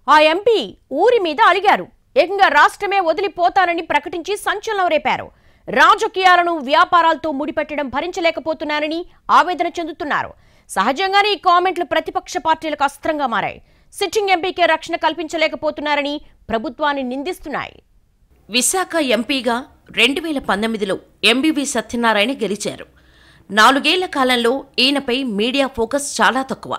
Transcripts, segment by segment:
ఆ ఎంపీ ఊరి మీద అలిగారు ఏకంగా రాష్ట్రమే వదిలిపోతానని ప్రకటించి సంచలనం రేపారు రాజకీయాలను వ్యాపారాలతో ముడిపెట్టడం భరించలేకపోతున్నానని ఆవేదన చెందుతున్నారు సహజంగానే ఈ కామెంట్లు ప్రతిపక్ష పార్టీలకు అస్త్రంగా మారాయి సిట్టింగ్ ఎంపీకే రక్షణ కల్పించలేకపోతున్నారని ప్రభుత్వాన్ని నిందిస్తున్నాయి విశాఖ ఎంపీగా రెండు వేల పంతొమ్మిదిలో ఎంబీవీ సత్యనారాయణ గెలిచారు నాలుగేళ్ల కాలంలో ఈయనపై మీడియా ఫోకస్ చాలా తక్కువ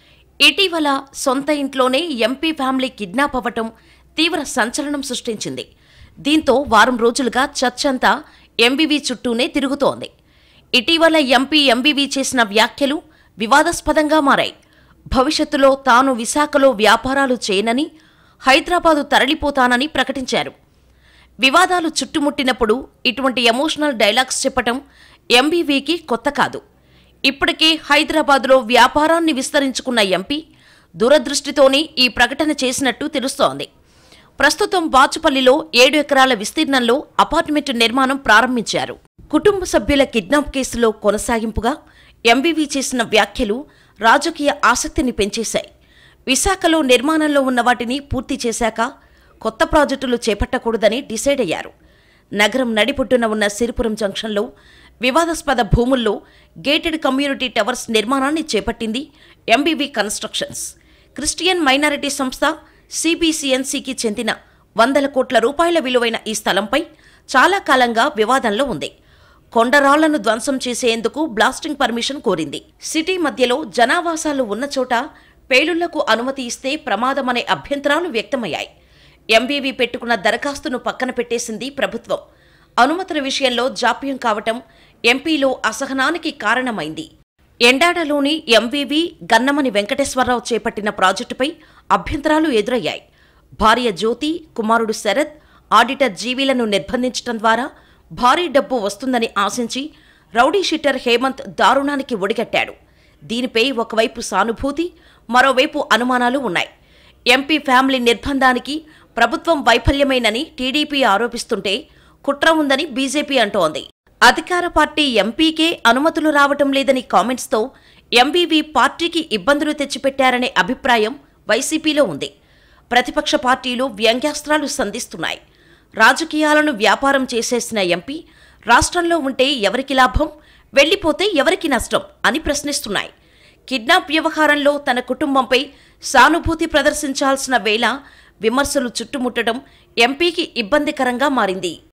ఇటీవల సొంత ఇంట్లోనే ఎంపీ ఫ్యామిలీ కిడ్నాప్ అవ్వటం తీవ్ర సంచలనం సృష్టించింది దీంతో వారం రోజులుగా చర్చ అంతా ఎంబీవీ చుట్టూనే తిరుగుతోంది ఇటీవల ఎంపీ ఎంబీవీ చేసిన వ్యాఖ్యలు వివాదాస్పదంగా మారాయి భవిష్యత్తులో తాను విశాఖలో వ్యాపారాలు చేయనని హైదరాబాదు తరలిపోతానని ప్రకటించారు వివాదాలు చుట్టుముట్టినప్పుడు ఇటువంటి ఎమోషనల్ డైలాగ్స్ చెప్పటం ఎంబీవీకి కొత్త కాదు ఇప్పటికే హైదరాబాదులో వ్యాపారాన్ని విస్తరించుకున్న ఎంపీ దురదృష్టితోనే ఈ ప్రకటన చేసినట్టు తెలుస్తోంది ప్రస్తుతం బాచుపల్లిలో ఏడు ఎకరాల విస్తీర్ణంలో అపార్ట్మెంట్ నిర్మాణం ప్రారంభించారు కుటుంబ సభ్యుల కిడ్నాప్ కేసులో కొనసాగింపుగా ఎంబీవీ చేసిన వ్యాఖ్యలు రాజకీయ ఆసక్తిని పెంచేశాయి విశాఖలో నిర్మాణంలో ఉన్న వాటిని పూర్తి చేశాక కొత్త ప్రాజెక్టులు చేపట్టకూడదని డిసైడ్ అయ్యారు నగరం నడిపొట్టున ఉన్న సిరిపురం జంక్షన్లో వివాదాస్పద భూముల్లో గేటెడ్ కమ్యూనిటీ టవర్స్ నిర్మాణాన్ని చేపట్టింది ఎంబీవీ కన్స్ట్రక్షన్స్ క్రిస్టియన్ మైనారిటీ సంస్థ సిబిసిఎన్సికి చెందిన వందల కోట్ల రూపాయల విలువైన ఈ స్థలంపై చాలా కాలంగా వివాదంలో ఉంది కొండరాళ్లను ధ్వంసం చేసేందుకు బ్లాస్టింగ్ పర్మిషన్ కోరింది సిటీ మధ్యలో జనావాసాలు ఉన్న చోట పేలుళ్లకు అనుమతి ఇస్తే ప్రమాదమనే అభ్యంతరాలు వ్యక్తమయ్యాయి ఎంబీవీ పెట్టుకున్న దరఖాస్తును పక్కన పెట్టేసింది ప్రభుత్వం అనుమతుల విషయంలో జాప్యం కావటం ఎంపీలో అసహనానికి కారణమైంది ఎండాడలోని ఎంవీవీ గన్నమని వెంకటేశ్వరరావు చేపట్టిన ప్రాజెక్టుపై అభ్యంతరాలు ఎదురయ్యాయి భార్య జ్యోతి కుమారుడు శరత్ ఆడిటర్ జీవీలను నిర్బంధించడం ద్వారా భారీ డబ్బు వస్తుందని ఆశించి రౌడీ షీటర్ హేమంత్ దారుణానికి ఒడిగట్టాడు దీనిపై ఒకవైపు సానుభూతి మరోవైపు అనుమానాలు ఉన్నాయి ఎంపీ ఫ్యామిలీ నిర్బంధానికి ప్రభుత్వం వైఫల్యమేనని టీడీపీ ఆరోపిస్తుంటే కుట్ర ఉందని బీజేపీ అంటోంది అధికార పార్టీ ఎంపీకే అనుమతులు రావటం లేదని కామెంట్స్తో ఎంవీవీ పార్టీకి ఇబ్బందులు తెచ్చిపెట్టారనే అభిప్రాయం వైసీపీలో ఉంది ప్రతిపక్ష పార్టీలు వ్యంగ్యాస్త్రాలు సంధిస్తున్నాయి రాజకీయాలను వ్యాపారం చేసేసిన ఎంపీ రాష్ట్రంలో ఉంటే ఎవరికి లాభం వెళ్ళిపోతే ఎవరికి నష్టం అని ప్రశ్నిస్తున్నాయి కిడ్నాప్ వ్యవహారంలో తన కుటుంబంపై సానుభూతి ప్రదర్శించాల్సిన వేళ విమర్శలు చుట్టుముట్టడం ఎంపీకి ఇబ్బందికరంగా మారింది